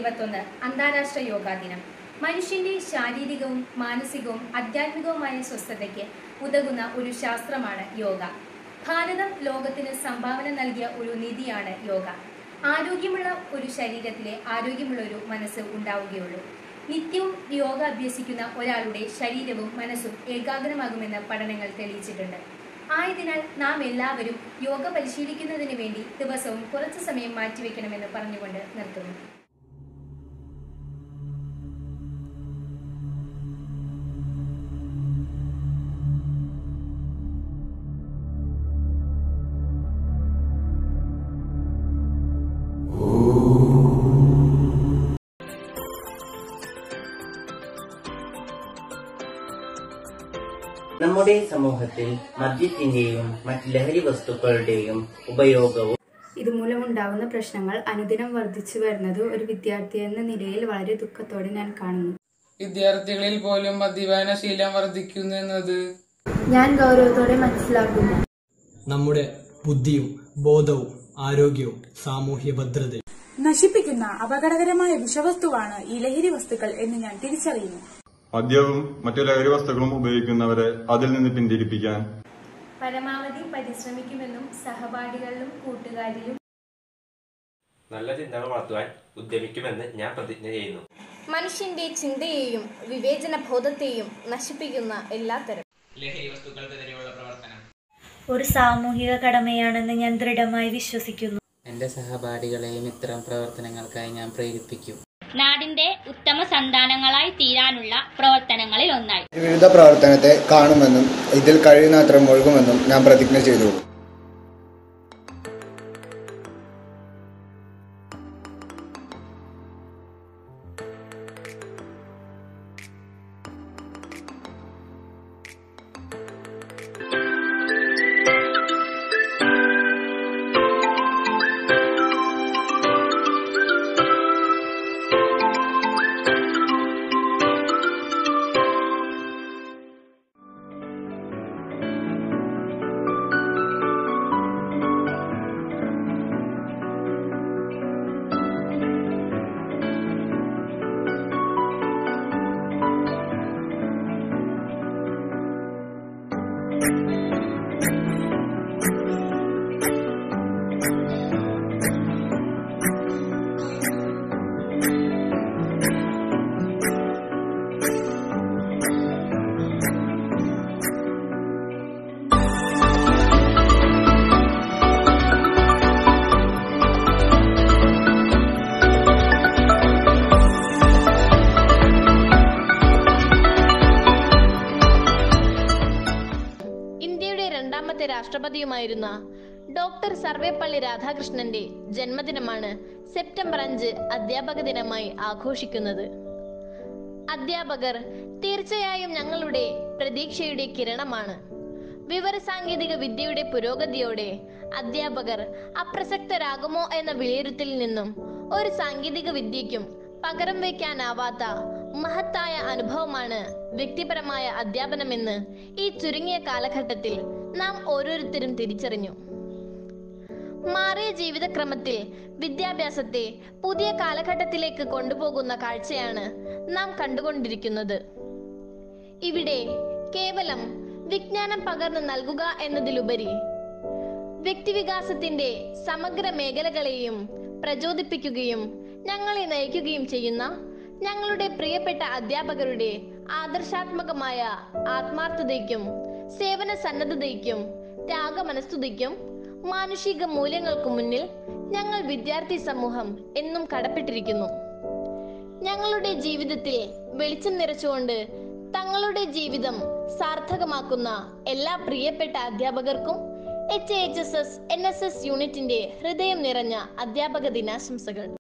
ഇരുപത്തൊന്ന് അന്താരാഷ്ട്ര യോഗാ ദിനം മനുഷ്യന്റെ ശാരീരികവും മാനസികവും ആധ്യാത്മികവുമായ സ്വസ്ഥതയ്ക്ക് ഉതകുന്ന ഒരു ശാസ്ത്രമാണ് യോഗ ഭാരതം ലോകത്തിന് സംഭാവന നൽകിയ ഒരു നിധിയാണ് യോഗ ആരോഗ്യമുള്ള ഒരു ശരീരത്തിലെ ആരോഗ്യമുള്ള ഒരു മനസ്സ് ഉണ്ടാവുകയുള്ളൂ നിത്യവും യോഗ അഭ്യസിക്കുന്ന ഒരാളുടെ ശരീരവും മനസ്സും ഏകാഗ്രമാകുമെന്ന് പഠനങ്ങൾ തെളിയിച്ചിട്ടുണ്ട് ആയതിനാൽ നാം എല്ലാവരും യോഗ പരിശീലിക്കുന്നതിന് വേണ്ടി ദിവസവും കുറച്ചു സമയം മാറ്റിവെക്കണമെന്ന് പറഞ്ഞുകൊണ്ട് നിർത്തുന്നു നമ്മുടെ സമൂഹത്തിൽ മദ്യത്തിന്റെയും മറ്റ് ലഹരി വസ്തുക്കളുടെയും ഉപയോഗവും ഇതുമൂലമുണ്ടാകുന്ന പ്രശ്നങ്ങൾ അനുദിനം വർദ്ധിച്ചു വരുന്നത് ഒരു വിദ്യാർത്ഥി എന്ന നിലയിൽ വളരെ ദുഃഖത്തോടെ ഞാൻ കാണുന്നു വിദ്യാർത്ഥികളിൽ പോലും മദ്യപാന ശീലം വർദ്ധിക്കുന്നു എന്നത് ഞാൻ ഗൗരവത്തോടെ മനസ്സിലാക്കുന്നു നമ്മുടെ ബുദ്ധിയും ബോധവും ആരോഗ്യവും സാമൂഹ്യ ഭദ്രതയും നശിപ്പിക്കുന്ന അപകടകരമായ വിഷവസ്തുവാണ് ഈ ലഹരി വസ്തുക്കൾ എന്ന് ഞാൻ തിരിച്ചറിയുന്നു മദ്യവും മറ്റു ലഹരി വസ്തുക്കളും ഉപയോഗിക്കുന്നവരെ അതിൽ നിന്ന് പിന്തിരിപ്പിക്കാൻ പരമാവധി പരിശ്രമിക്കുമെന്നും സഹപാഠികളിലും കൂട്ടുകാരിലും നല്ല ചിന്തകൾ വളർത്തുവാൻ ഉദ്യമിക്കുമെന്ന് ഞാൻ പ്രതിജ്ഞ ചെയ്യുന്നു മനുഷ്യന്റെ ചിന്തയെയും വിവേചന ബോധത്തെയും നശിപ്പിക്കുന്ന എല്ലാത്തരം ലഹരി വസ്തുക്കൾക്കെതിരെയുള്ള പ്രവർത്തനം ഒരു സാമൂഹിക കടമയാണെന്ന് ഞാൻ ദൃഢമായി വിശ്വസിക്കുന്നു എന്റെ സഹപാഠികളെയും ഇത്തരം പ്രവർത്തനങ്ങൾക്കായി ഞാൻ പ്രേരിപ്പിക്കും നാടിന്റെ ഉത്തമ സന്താനങ്ങളായി തീരാനുള്ള പ്രവർത്തനങ്ങളിൽ ഒന്നായി വിരുദ്ധ പ്രവർത്തനത്തെ കാണുമെന്നും ഇതിൽ കഴിയുന്നത്ര മുഴുകുമെന്നും ഞാൻ പ്രതിജ്ഞ ചെയ്തു ഇന്ത്യയുടെ രണ്ടാമത്തെ രാഷ്ട്രപതിയുമായിരുന്ന ഡോക്ടർ സർവേപ്പള്ളി രാധാകൃഷ്ണന്റെ ജന്മദിനമാണ് സെപ്റ്റംബർ അഞ്ച് അധ്യാപക ദിനമായി ആഘോഷിക്കുന്നത് അധ്യാപകർ തീർച്ചയായും ഞങ്ങളുടെ പ്രതീക്ഷയുടെ കിരണമാണ് വിവരസാങ്കേതിക വിദ്യയുടെ പുരോഗതിയോടെ അധ്യാപകർ അപ്രസക്തരാകുമോ എന്ന വിലയിരുത്തലിൽ നിന്നും ഒരു സാങ്കേതിക വിദ്യയ്ക്കും പകരം വയ്ക്കാനാവാത്ത മഹത്തായ അനുഭവമാണ് വ്യക്തിപരമായ അധ്യാപനമെന്ന് ഈ ചുരുങ്ങിയ കാലഘട്ടത്തിൽ നാം ഓരോരുത്തരും തിരിച്ചറിഞ്ഞു മാറിയ ജീവിതക്രമത്തിൽ വിദ്യാഭ്യാസത്തെ പുതിയ കാലഘട്ടത്തിലേക്ക് കൊണ്ടുപോകുന്ന കാഴ്ചയാണ് നാം കണ്ടുകൊണ്ടിരിക്കുന്നത് ഇവിടെ കേവലം വിജ്ഞാനം പകർന്നു നൽകുക എന്നതിലുപരി വ്യക്തിവികാസത്തിന്റെ സമഗ്ര മേഖലകളെയും പ്രചോദിപ്പിക്കുകയും ഞങ്ങളെ നയിക്കുകയും ചെയ്യുന്ന ഞങ്ങളുടെ പ്രിയപ്പെട്ട അധ്യാപകരുടെ ആദർശാത്മകമായ ആത്മാർത്ഥതയ്ക്കും സേവന സന്നദ്ധതയ്ക്കും ത്യാഗമനസ്തുതയ്ക്കും മാനുഷിക മൂല്യങ്ങൾക്കു മുന്നിൽ ഞങ്ങൾ വിദ്യാർത്ഥി സമൂഹം എന്നും കടപ്പെട്ടിരിക്കുന്നു ഞങ്ങളുടെ ജീവിതത്തിൽ വെളിച്ചം നിറച്ചുകൊണ്ട് തങ്ങളുടെ ജീവിതം സാർത്ഥകമാക്കുന്ന എല്ലാ പ്രിയപ്പെട്ട അധ്യാപകർക്കും H H S S N S S യൂണിറ്റിന്റെ ഹൃദയം നിറഞ്ഞ അധ്യാപക ദിനാശംസകൾ